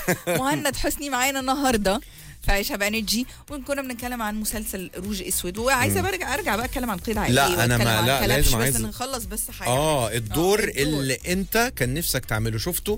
مهند حسني معانا النهارده في عيشها بانرجي وكنا بنتكلم عن مسلسل روج اسود وعايزه برجع ارجع بقى اتكلم عن قيد عائلي لا، أنا وأتكلم ما- عن لا، كلبش، لازم بس عايز- نخلص بس حاجه اه الدور الدور. اللي انت كان نفسك تعمله شفته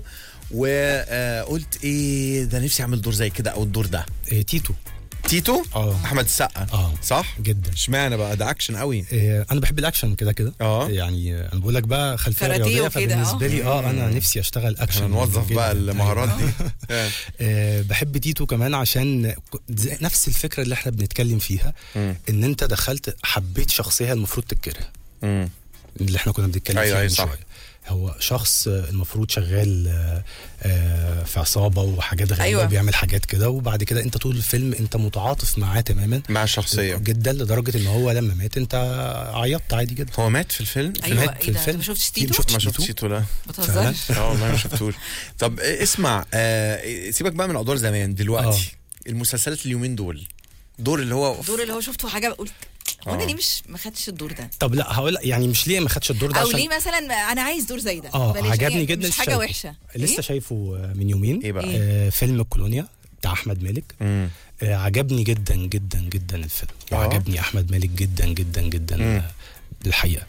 وقلت ايه ده نفسي اعمل دور زي كده او الدور ده إيه تيتو تيتو اه احمد السقا اه صح جدا اشمعنى بقى ده اكشن قوي إيه انا بحب الاكشن كده كده اه. يعني آه، انا بقول لك بقى خلفيه كاراتيه رياضيه وكده، فبالنسبه اه. لي اه انا نفسي اشتغل اكشن احنا نوظف جداً. بقى المهارات أيوة. دي آه. آه بحب تيتو كمان عشان ك- زي- نفس الفكره اللي احنا بنتكلم فيها مم. ان انت دخلت حبيت شخصيه المفروض تكرهها مم. اللي احنا كنا بنتكلم أيوة، فيها أيوة، من صح. شويه هو شخص آه، المفروض شغال آه، آه، في عصابه وحاجات غريبه أيوة. أيوة. وبيعمل حاجات كده وبعد كده انت طول الفيلم انت متعاطف معاه تماما مع الشخصيه جدا لدرجه ان هو لما مات انت عيطت عادي جدا هو مات في الفيلم ايوه مات في ايه ده الفيلم. انت ما شفتش ما تيتو شفتش ما تيتو؟ شفتش تيتو لا ما تهزرش اه والله ما شفتوش طب إيه، اسمع آه سيبك بقى من ادوار زمان دلوقتي المسلسلات اليومين دول دور اللي هو الدور اللي هو شفته حاجه قلت هو انا آه. ليه مش ما خدتش الدور ده طب لا هقول لك يعني مش ليه ما خدش الدور ده او عشان ليه مثلا انا عايز دور زي ده اه بلاش عجبني يعني جدا مش حاجه شايفه. وحشه لسه إيه؟ شايفه آه، من يومين ايه بقى إيه؟ آه فيلم كولونيا بتاع احمد مالك مم. آه عجبني جدا جدا جدا الفيلم آه. وعجبني احمد مالك جدا جدا جدا مم. آه، الحقيقه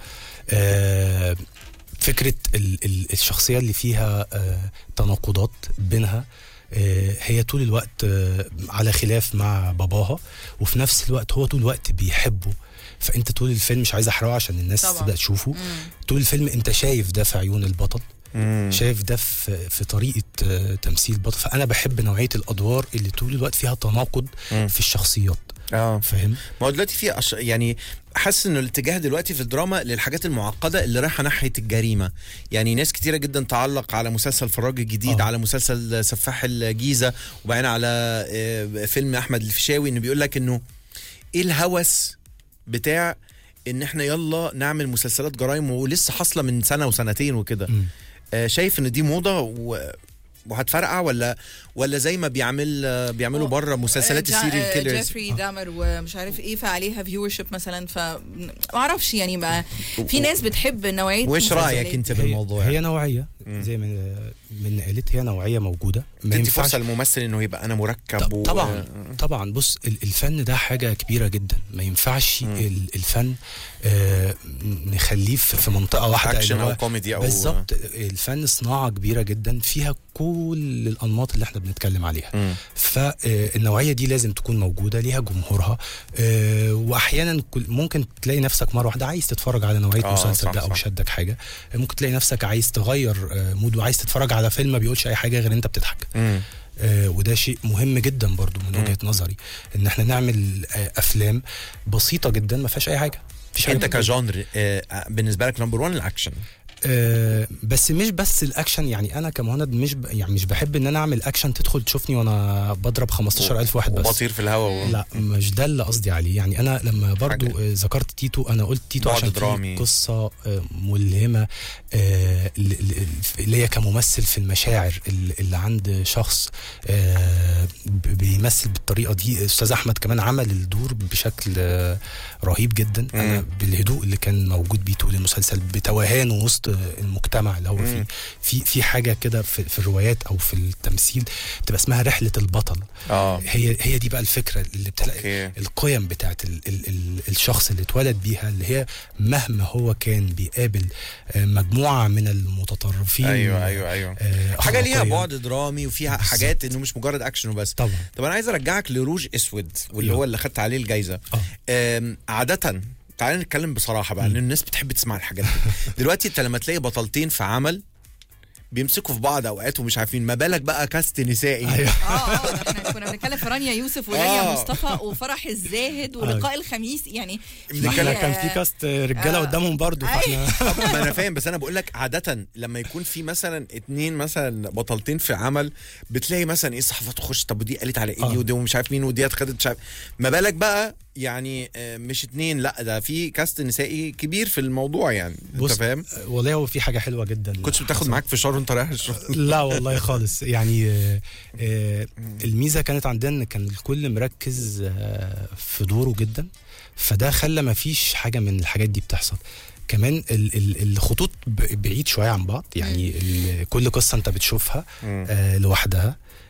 آه فكره ال ال الشخصيه اللي فيها آه تناقضات بينها آه هي طول الوقت آه على خلاف مع باباها وفي نفس الوقت هو طول الوقت بيحبه فانت طول الفيلم مش عايز احرقه عشان الناس طبعا. تبدا تشوفه مم. طول الفيلم انت شايف ده في عيون البطل مم. شايف ده في في طريقه آه، تمثيل البطل فانا بحب نوعيه الادوار اللي طول الوقت فيها تناقض مم. في الشخصيات اه فاهم ما هو دلوقتي في أش... يعني حاسس انه الاتجاه دلوقتي في الدراما للحاجات المعقده اللي رايحه ناحيه الجريمه يعني ناس كتيره جدا تعلق على مسلسل فراج الجديد آه. على مسلسل سفاح الجيزه وبعدين على آه، فيلم احمد الفيشاوي انه بيقول لك انه ايه الهوس بتاع ان احنا يلا نعمل مسلسلات جرايم ولسه حاصله من سنه وسنتين وكده مم. آه، شايف ان دي موضه و... وهتفرقع ولا ولا زي ما بيعمل آه، بيعملوا هو- بره مسلسلات جا- السيريال آه، كيلرز جيفري دامر ومش عارف ايه فعليها فيور شيب مثلا ف ما اعرفش يعني ما في ناس بتحب نوعيه وش رايك المسلسلات. انت هي, بالموضوع هي نوعيه مم. زي ما من قالت هي نوعيه موجوده ما تدي ينفعش فرصه للممثل انه يبقى انا مركب ط- و... طبعا طبعا بص ال- الفن ده حاجه كبيره جدا ما ينفعش مم. ال- الفن آه نخليه في في منطقه واحده اكشن اللي هو او كوميدي او بالظبط الفن صناعه كبيره جدا فيها كل الانماط اللي احنا بنتكلم عليها مم. فالنوعيه دي لازم تكون موجوده ليها جمهورها آه، واحيانا كل- ممكن تلاقي نفسك مره واحده عايز تتفرج على نوعيه آه، مسلسل صح، ده او صح. شدك حاجه آه، ممكن تلاقي نفسك عايز تغير آه، مود وعايز تتفرج على فيلم ما بيقولش اي حاجه غير انت بتضحك مم. آه، وده شيء مهم جدا برضو من مم. وجهه نظري ان احنا نعمل آه، افلام بسيطه جدا ما فيهاش اي حاجه مفيش حاجة انت موجودة. كجانر آه، بالنسبه لك نمبر 1 الاكشن آه، بس مش بس الاكشن يعني انا كمهند مش ب... يعني مش بحب ان انا اعمل اكشن تدخل تشوفني وانا بضرب 15000 واحد بس وبطير في الهواء و... لا مش ده اللي قصدي عليه يعني انا لما برضو حاجة. آه، ذكرت تيتو انا قلت تيتو بعد عشان درامي. في قصه آه، ملهمه آه، ل- ل- اللي هي كممثل في المشاعر اللي اللي عند شخص آه، ب- بيمثل بالطريقه دي استاذ احمد كمان عمل الدور بشكل آه، رهيب جدا انا مم. بالهدوء اللي كان موجود بيه طول المسلسل بتوهانه وسط المجتمع اللي هو فيه مم. في في حاجه كده في, في الروايات او في التمثيل بتبقى اسمها رحله البطل اه هي هي دي بقى الفكره اللي بتلاقي اوكي القيم بتاعت ال ال ال الشخص اللي اتولد بيها اللي هي مهما هو كان بيقابل آه، مجموعه من المتطرفين ايوه ايوه ايوه آه، حاجه ليها أخلاقياً. بعد درامي وفيها بالظبط. حاجات انه مش مجرد اكشن وبس طبعا طب انا عايز ارجعك لروج اسود واللي أيوه. هو اللي خدت عليه الجايزه اه آم، عادة تعالى نتكلم بصراحة بقى مم. لأن الناس بتحب تسمع الحاجات دي دلوقتي أنت لما تلاقي بطلتين في عمل بيمسكوا في بعض أوقات ومش عارفين ما بالك بقى كاست نسائي ايوه اه اه ده احنا كنا بنتكلم في رانيا يوسف ورانيا آه. مصطفى وفرح الزاهد ولقاء الخميس يعني ما احنا بنتكلم- كان في كاست رجاله آه. قدامهم برضو أيوة. فاحنا ما انا فاهم بس انا بقول لك عاده لما يكون في مثلا اتنين مثلا بطلتين في عمل بتلاقي مثلا ايه الصحافه تخش طب ودي قالت على ايه آه. دي ودي ومش عارف مين ودي اتخدت مش عارف ما بالك بقى يعني آه، مش اتنين لا ده في كاست نسائي كبير في الموضوع يعني انت بص، فاهم آه، والله هو في حاجه حلوه جدا كنتش بتاخد معاك فشار وانت رايح الشغل لا والله خالص يعني آه، آه، الميزه كانت عندنا ان كان الكل مركز آه، في دوره جدا فده خلى ما فيش حاجه من الحاجات دي بتحصل كمان ال- ال- الخطوط ب- بعيد شويه عن بعض يعني ال- كل قصه انت بتشوفها مم. آه، لوحدها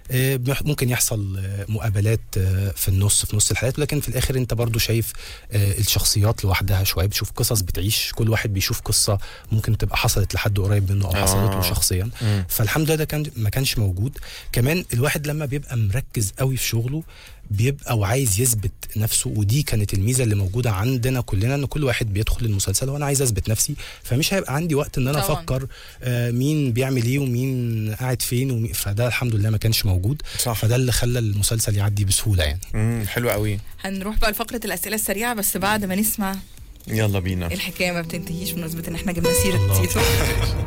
آه، بيح- ممكن يحصل آه، مقابلات آه، في النص في نص الحلقات لكن في الاخر انت برضو شايف آه، الشخصيات لوحدها شويه بتشوف قصص بتعيش كل واحد بيشوف قصه ممكن تبقى حصلت لحد قريب منه او آه. حصلت له شخصيا مم. فالحمد لله ده كان ما كانش موجود كمان الواحد لما بيبقى مركز قوي في شغله بيبقى وعايز يثبت نفسه ودي كانت الميزه اللي موجوده عندنا كلنا ان كل واحد بيدخل المسلسل وانا عايز اثبت نفسي فمش هيبقى عندي وقت ان انا طبعاً. افكر آه مين بيعمل ايه ومين قاعد فين ومين فده الحمد لله ما كانش موجود صح فده اللي خلى المسلسل يعدي بسهوله يعني مم. حلو قوي هنروح بقى لفقره الاسئله السريعه بس بعد ما نسمع يلا بينا الحكايه ما بتنتهيش بمناسبه ان احنا جبنا سيره الله. تيتو